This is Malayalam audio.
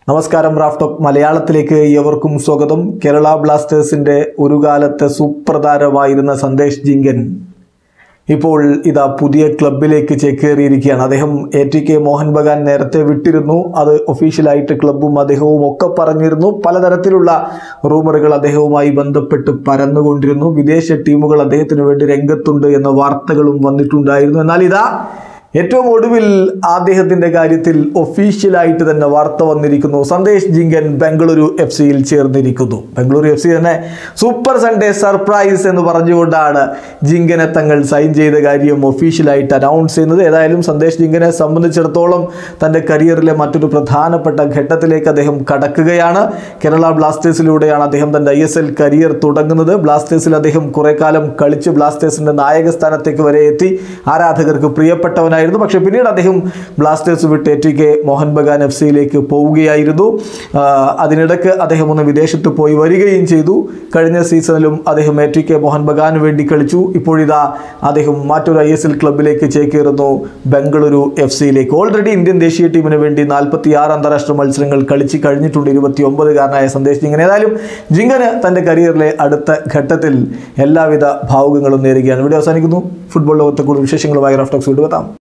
നമസ്കാരം റാഫ്റ്റോക്ക് മലയാളത്തിലേക്ക് ഏവർക്കും സ്വാഗതം കേരള ബ്ലാസ്റ്റേഴ്സിന്റെ ഒരു കാലത്തെ സുപ്രധാനമായിരുന്ന സന്ദേശ് ജിങ്കൻ ഇപ്പോൾ ഇതാ പുതിയ ക്ലബിലേക്ക് ചേക്കേറിയിരിക്കുകയാണ് അദ്ദേഹം A T K Mohun Bagan നേരത്തെ വിട്ടിരുന്നു അത് ഒഫീഷ്യലായിട്ട് ക്ലബും അദ്ദേഹവും ഒക്കെ പറഞ്ഞിരുന്നു പലതരത്തിലുള്ള റൂമറുകൾ അദ്ദേഹവുമായി ബന്ധപ്പെട്ട് പരന്നുകൊണ്ടിരുന്നു വിദേശ ടീമുകൾ അദ്ദേഹത്തിന് വേണ്ടി രംഗത്തുണ്ട് എന്ന വാർത്തകളും വന്നിട്ടുണ്ടായിരുന്നു എന്നാൽ ഇതാ ഏറ്റവും ഒടുവിൽ അദ്ദേഹത്തിന്റെ കാര്യത്തിൽ ഒഫീഷ്യലായിട്ട് തന്നെ വാർത്ത വന്നിരിക്കുന്നു സന്ദേശ് ജിങ്കൻ ബംഗളൂരു എഫ് സിയിൽ ചേർന്നിരിക്കുന്നു ബംഗളൂരു എഫ് സി തന്നെ സൂപ്പർ സൺഡേ സർപ്രൈസ് എന്ന് പറഞ്ഞുകൊണ്ടാണ് ജിങ്കനെ തങ്ങൾ സൈൻ ചെയ്ത കാര്യം ഒഫീഷ്യലായിട്ട് അനൗൺസ് ചെയ്യുന്നത് ഏതായാലും സന്ദേശ് ജിങ്കനെ സംബന്ധിച്ചിടത്തോളം തൻ്റെ കരിയറിലെ മറ്റൊരു പ്രധാനപ്പെട്ട ഘട്ടത്തിലേക്ക് അദ്ദേഹം കടക്കുകയാണ് കേരള ബ്ലാസ്റ്റേഴ്സിലൂടെയാണ് അദ്ദേഹം തൻ്റെ ഐ എസ് എൽ കരിയർ തുടങ്ങുന്നത് ബ്ലാസ്റ്റേഴ്സിൽ അദ്ദേഹം കുറെ കാലം കളിച്ച് ബ്ലാസ്റ്റേഴ്സിന്റെ നായക സ്ഥാനത്തേക്ക് വരെ എത്തി ആരാധകർക്ക് പ്രിയപ്പെട്ടവനായിരുന്നു പക്ഷേ പിന്നീട് അദ്ദേഹം ബ്ലാസ്റ്റേഴ്സ് വിട്ട് A T K Mohun Bagan F സിയിലേക്ക് പോവുകയായിരുന്നു ആ, അതിനിടയ്ക്ക് അദ്ദേഹം ഒന്ന് വിദേശത്ത് പോയി വരികയും ചെയ്തു കഴിഞ്ഞ സീസണിലും അദ്ദേഹം എ ടി കെ മോഹൻ ബഗാന് വേണ്ടി കളിച്ചു ഇപ്പോഴിതാ അദ്ദേഹം മറ്റൊരു ഐ എസ് എൽ ക്ലബിലേക്ക് ചേക്കേറുന്നു ബംഗളൂരു എഫ് സിയിലേക്ക് ഓൾറെഡി ഇന്ത്യൻ ദേശീയ ടീമിന് വേണ്ടി നാൽപ്പത്തി ആറ് അന്താരാഷ്ട്ര മത്സരങ്ങൾ കളിച്ച് കഴിഞ്ഞിട്ടുണ്ട് ഇരുപത്തി ഒമ്പതുകാരനായ സന്ദേശ് ജിങ്കൻ ഏതായാലും ജിങ്കന് തൻ്റെ കരിയറിലെ അടുത്ത ഘട്ടത്തിൽ എല്ലാവിധ ഭാവുകങ്ങളും നേരുകയാണ് ഇവിടെ അവസാനിക്കുന്നു ഫുട്ബോൾ ലോകത്തെ കൂടുതൽ വിശേഷങ്ങളുമായി റഫ്റ്റോക്സ് വീണ്ടും എത്താം